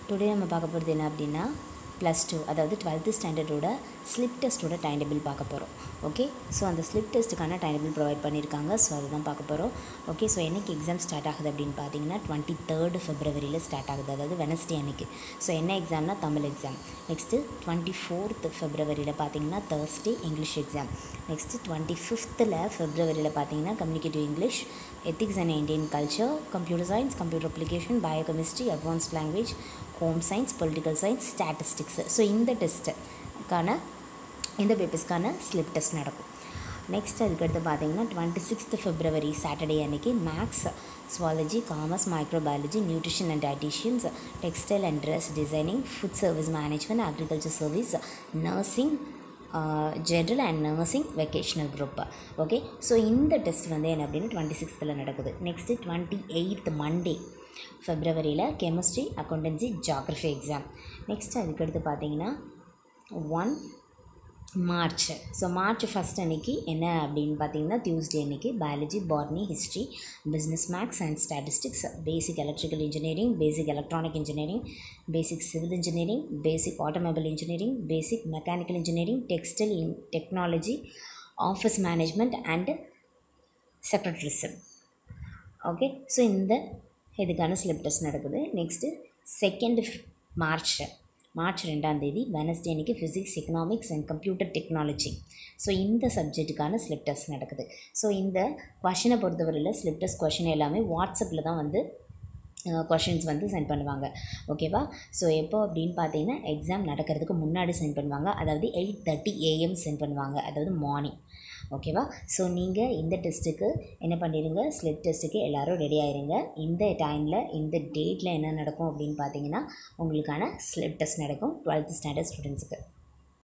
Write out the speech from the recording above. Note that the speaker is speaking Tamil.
டுடே நம்ம பார்க்க போகிறது என்ன அப்படின்னா ப்ளஸ் டூ அதாவது டுவெல்த்து ஸ்டாண்டர்டோட ஸ்லிப் டெஸ்ட்டோட டைம் டேபிள் பார்க்க போகிறோம் ஓகே ஸோ அந்த ஸ்லிப் டெஸ்ட்டுக்கான டைம் டேபிள் ப்ரொவைட் பண்ணியிருக்காங்க ஸோ அதுதான் பார்க்க போகிறோம் ஓகே ஸோ என்னைக்கு எக்ஸாம் ஸ்டார்ட் ஆகுது அப்படின்னு பார்த்தீங்கன்னா டுவெண்ட்டி தேர்டு ஃபெப்ரவரியில் ஸ்டார்ட் ஆகுது அதாவது வெனஸ்டே அன்னைக்கு ஸோ என்ன எக்ஸாம்னா Tamil exam next twenty fourth ஃபெப்ரவரியில் பார்த்தீங்கன்னா Thursday English exam next twenty ஃபிஃப்த்தில் ஃபெப்ரவரியில் பார்த்தீங்கன்னா communicative English ethics and Indian culture computer science computer application biochemistry advanced language home science political science statistics so இந்த டெஸ்ட்டுக்கான இந்த பேப்பர்ஸ்க்கான ஸ்லிப் டெஸ்ட் நடக்கும் நெக்ஸ்ட் அதுக்கடுத்து பார்த்தீங்கன்னா டுவெண்ட்டி சிக்ஸ்த் ஃபெப்ரவரி சாட்டர்டே அன்னைக்கு maths zoology commerce microbiology nutrition and dietitians textile and dress designing food service management agriculture service nursing general and nursing vocational group okay so இந்த டெஸ்ட் வந்து என்ன அப்படின்னா டுவெண்ட்டி சிக்ஸ்த்தில் நடக்குது நெக்ஸ்ட்டு டுவெண்ட்டி எயித் மண்டே ஃபெப்ரவரியில் chemistry accountancy geography exam next அதுக்கடுத்து பார்த்தீங்கன்னா one March so March first அன்னைக்கு என்ன அப்படின்னு பார்த்தீங்கன்னா டியூஸ்டே அன்னைக்கு biology botany history business maths and statistics basic electrical engineering basic electronic engineering basic civil engineering basic automobile engineering basic mechanical engineering textile technology office management and secretaryship okay so இந்த இதுக்கான ஸ்லிப் டெஸ்ட் நடக்குது நெக்ஸ்ட்டு செகண்ட் மார்ச் மார்ச் ரெண்டாம் தேதி வெனஸ்டே அன்னைக்கு physics economics and computer technology so இந்த சப்ஜெக்ட்டுக்கான ஸ்லிப் டெஸ்ட் நடக்குது ஸோ இந்த கொஷினை பொறுத்தவரையில் ஸ்லிப் டெஸ்ட் கொஷின் எல்லாமே வாட்ஸ்அப்பில் தான் வந்து கொஷின்ஸ் வந்து சென்ட் பண்ணுவாங்க ஓகேவா ஸோ எப்போ அப்படின்னு பார்த்தீங்கன்னா எக்ஸாம் நடக்கிறதுக்கு முன்னாடி சென்ட் பண்ணுவாங்க அதாவது எயிட் தேர்ட்டி ஏஎம் சென்ட் பண்ணுவாங்க அதாவது மார்னிங் ஓகேவா ஸோ நீங்கள் இந்த டெஸ்ட்டுக்கு என்ன பண்ணிடுங்க ஸ்லிப் டெஸ்ட்டுக்கு எல்லோரும் ரெடி ஆயிருங்க இந்த டைமில் இந்த டேட்டில் என்ன நடக்கும் அப்படின்னு பார்த்தீங்கன்னா உங்களுக்கான ஸ்லிப் டெஸ்ட் நடக்கும் டுவெல்த் ஸ்டாண்டர்ட் ஸ்டூடெண்ட்ஸுக்கு